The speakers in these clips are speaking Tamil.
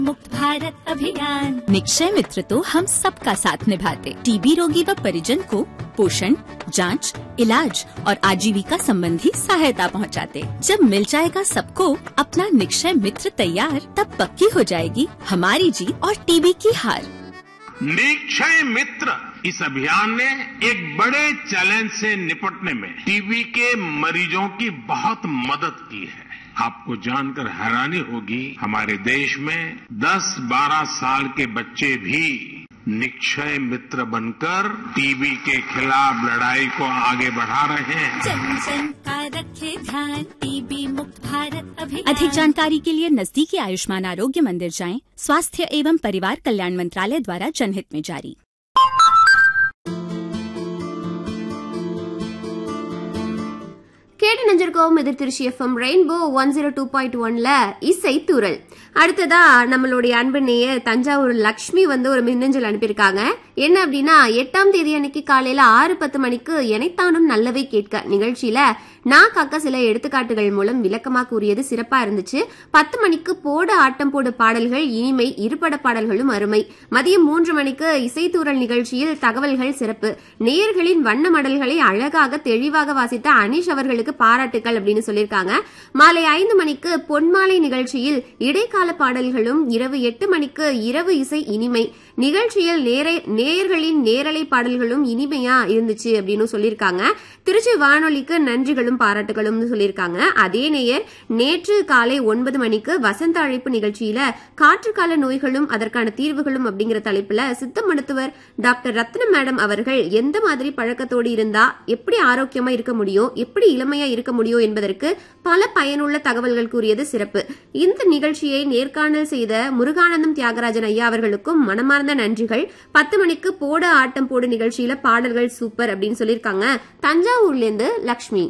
मुक्त भारत अभियान निक्षय मित्र तो हम सबका साथ निभाते टीबी रोगी व परिजन को पोषण जांच, इलाज और आजीविका संबंधी सहायता पहुंचाते। जब मिल जाएगा सबको अपना निक्षय मित्र तैयार तब पक्की हो जाएगी हमारी जीत और टीबी की हार निक्षय मित्र इस अभियान ने एक बड़े चैलेंज से निपटने में टीबी के मरीजों की बहुत मदद की है आपको जानकर हैरानी होगी हमारे देश में 10-12 साल के बच्चे भी निक्षय मित्र बनकर टीबी के खिलाफ लड़ाई को आगे बढ़ा रहे हैं जन जन का रखे ध्यान टीबी मुक्त भारत अभियान अधिक जानकारी के लिए नजदीकी आयुष्मान आरोग्य मंदिर जाएं स्वास्थ्य एवं परिवार कल्याण मंत्रालय द्वारा जनहित में जारी கேட்டு நெஞ்சிருக்கோம் எதிர் Trichy FM rainbow one zero two point ஒன்ல இசை தூரல் அடுத்ததா நம்மளுடைய அன்பு நேயர் தஞ்சாவூர் லக்ஷ்மி வந்து ஒரு மின்னஞ்சல் அனுப்பியிருக்காங்க என்ன அப்படின்னா எட்டாம் தேதி அன்னைக்கு காலையில ஆறு பத்து மணிக்கு எனைத்தானும் நல்லவை கேட்க நிகழ்ச்சியில நான் காக்க சில எடுத்துக்காட்டுகள் மூலம் விளக்கமா கூறியது சிறப்பா இருந்துச்சு பத்து மணிக்கு போட ஆட்டம் போடு பாடல்கள் இனிமை இருபட பாடல்களும் அருமை மதியம் மூன்று மணிக்கு இசைத்தூரல் நிகழ்ச்சியில் தகவல்கள் சிறப்பு நேயர்களின் வண்ண மடல்களை அழகாக தெளிவாக வாசித்த அனீஷ் அவர்களுக்கு பாராட்டுக்கள் அப்படின்னு சொல்லியிருக்காங்க மாலை ஐந்து மணிக்கு பொன்மாலை நிகழ்ச்சியில் இடைக்கால பாடல்களும் இரவு எட்டு மணிக்கு இரவு இசை இனிமை நிகழ்ச்சியில் நேரை நேயர்களின் நேரலை பாடல்களும் இனிமையா இருந்துச்சு அப்படின்னு சொல்லியிருக்காங்க திருச்சி வானொலிக்கு நன்றிகளும் பாராட்டுகளும் சொல்லியிருக்காங்க அதே நேயர் நேற்று காலை ஒன்பது மணிக்கு வசந்த அழைப்பு நிகழ்ச்சியில காற்றுக்கால நோய்களும் அதற்கான தீர்வுகளும் அப்படிங்கிற தலைப்புல சித்த மருத்துவர் டாக்டர் ரத்னம் மேடம் அவர்கள் எந்த மாதிரி பழக்கத்தோடு இருந்தா எப்படி ஆரோக்கியமா இருக்க முடியும் எப்படி இளமையா இருக்க முடியும் என்பதற்கு பல பயனுள்ள தகவல்கள் கூறியது சிறப்பு இந்த நிகழ்ச்சியை நேர்காணல் செய்த முருகானந்தம் தியாகராஜன் ஐயா அவர்களுக்கும் மனமார்ந்த நன்றிகள் பத்து மணிக்கு போட ஆட்டம் போடு நிகழ்ச்சியில பாடல்கள் சூப்பர் அப்படின்னு சொல்லியிருக்காங்க தஞ்சாவூர்ல இருந்து லக்ஷ்மி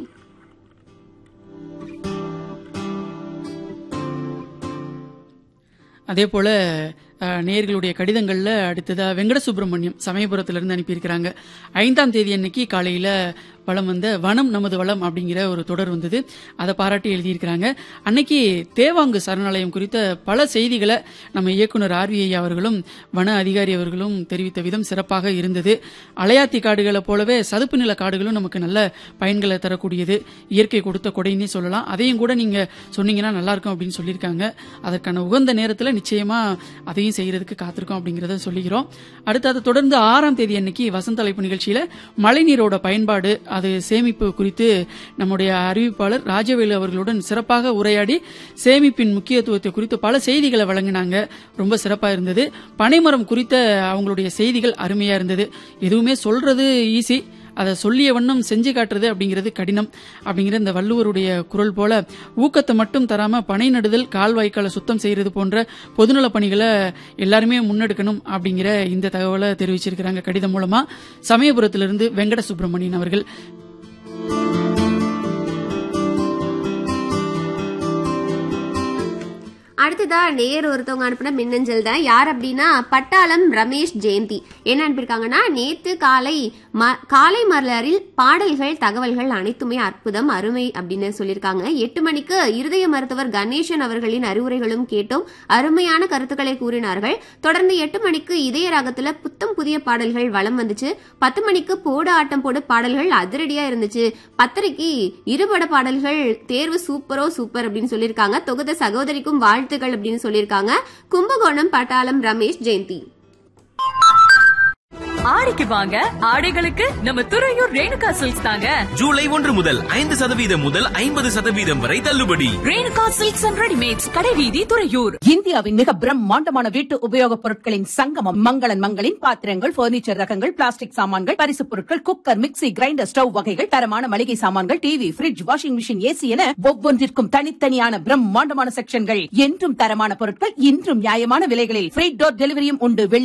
அதே போல அஹ், நேயர்களுடைய கடிதங்கள்ல அடுத்ததா வெங்கட சுப்பிரமணியம் சமயபுரத்திலிருந்து அனுப்பியிருக்கிறாங்க ஐந்தாம் தேதி அன்னைக்கு காலையில வளம் வந்த வனம் நமது வளம் அப்படிங்கிற ஒரு தொடர் வந்தது அதை பாராட்டி எழுதியிருக்கிறாங்க அன்னைக்கு தேவாங்கு சரணாலயம் குறித்த பல செய்திகளை நம்ம இயக்குனர் ஆர்விஐ அவர்களும் வன அதிகாரி அவர்களும் தெரிவித்த விதம் சிறப்பாக இருந்தது அலையாத்தி காடுகளை போலவே சதுப்பு நில காடுகளும் நமக்கு நல்ல பயன்களை தரக்கூடியது இயற்கை கொடுத்த கொடைன்னே சொல்லலாம் அதையும் கூட நீங்க சொன்னீங்கன்னா நல்லா இருக்கும் அப்படின்னு சொல்லியிருக்காங்க அதற்கான உகந்த நேரத்தில் நிச்சயமா அதையும் செய்யறதுக்கு காத்திருக்கோம் அப்படிங்கறத சொல்லிக்கிறோம் அடுத்து அதை தொடர்ந்து ஆறாம் தேதி அன்னைக்கு வசந்த அழைப்பு நிகழ்ச்சியில மழைநீரோட பயன்பாடு அது சேமிப்பு குறித்து நம்முடைய அறிவிப்பாளர் ராஜவேலு அவர்களுடன் சிறப்பாக உரையாடி சேமிப்பின் முக்கியத்துவத்தை குறித்து பல செய்திகளை வழங்கினாங்க ரொம்ப சிறப்பா இருந்தது பனைமரம் குறித்த அவங்களுடைய செய்திகள் அருமையா இருந்தது எதுவுமே சொல்றது ஈஸி அதை சொல்லிய வண்ணம் செஞ்சு காட்டுறது அப்படிங்கிறது கடினம் அப்படிங்கிற இந்த வள்ளுவருடைய குரல் போல ஊக்கத்தை மட்டும் தராம பனை நடுதல் கால்வாய்க்கால சுத்தம் செய்யறது போன்ற பொதுநல பணிகளை எல்லாருமே முன்னெடுக்கணும் அப்படிங்கிற இந்த தகவலை தெரிவிச்சிருக்கிறாங்க கடிதம் மூலமா சமயபுரத்திலிருந்து வெங்கட சுப்பிரமணியன் அவர்கள் அடுத்ததா நேர் ஒருத்தவங்க அனுப்பின மின்னஞ்சல் தான் யார் அப்படின்னா பட்டாளம் ரமேஷ் ஜெயந்தி என்ன அனுப்பியிருக்காங்கன்னா நேத்து காலை ம- காலை மலரில் பாடல்கள் தகவல்கள் அனைத்துமே அற்புதம் அருமை அப்படின்னு சொல்லியிருக்காங்க எட்டு மணிக்கு இருதய மருத்துவர் கணேசன் அவர்களின் அறிவுரைகளும் கேட்டோம் அருமையான கருத்துக்களை கூறினார்கள் தொடர்ந்து எட்டு மணிக்கு இதய ராகத்துல புத்தம் புதிய பாடல்கள் வலம் வந்துச்சு பத்து மணிக்கு போடு ஆட்டம் போடு பாடல்கள் அதிரடியா இருந்துச்சு பத்தரைக்கு இருபட பாடல்கள் தேர்வு சூப்பரோ சூப்பர் அப்படின்னு சொல்லியிருக்காங்க தொகுத சகோதரிக்கும் வாழ்த்துக்கள் அப்படின்னு சொல்லியிருக்காங்க கும்பகோணம் பட்டாளம் ரமேஷ் ஜெயந்தி ஆடிக்கு வாங்க ஆடைகளுக்கு நம்ம துறையூர் ரேணுகா சில்க்ஸ் தாங்க ஜூலை ஒன்று முதல் ஐந்து சதவீதம் முதல் ஐம்பது சதவீதம் வரை தள்ளுபடி ரேணுகா சில்க்ஸ் அண்ட் ரெடிமேட்ஸ் கடைவீதி துறையூர் இந்தியாவின் மிக பிரம்மாண்டமான வீட்டு உபயோகப் பொருட்களின் சங்கமம் மங்களன் மங்களின் பாத்திரங்கள் பர்னிச்சர் ரகங்கள் பிளாஸ்டிக் சாமான்கள் பரிசுப் பொருட்கள் குக்கர் மிக்ஸி கிரைண்டர் ஸ்டவ் வகைகள் தரமான மளிகை சாமான்கள் TV fridge washing machine AC என ஒவ்வொன்றிற்கும் தனித்தனியான பிரம்மாண்டமான செக்ஷன்கள் என்றும் தரமான பொருட்கள் இன்றும் நியாயமான விலைகளில் ஃப்ரீ டோர் டெலிவரியும் உண்டு வெள்ளி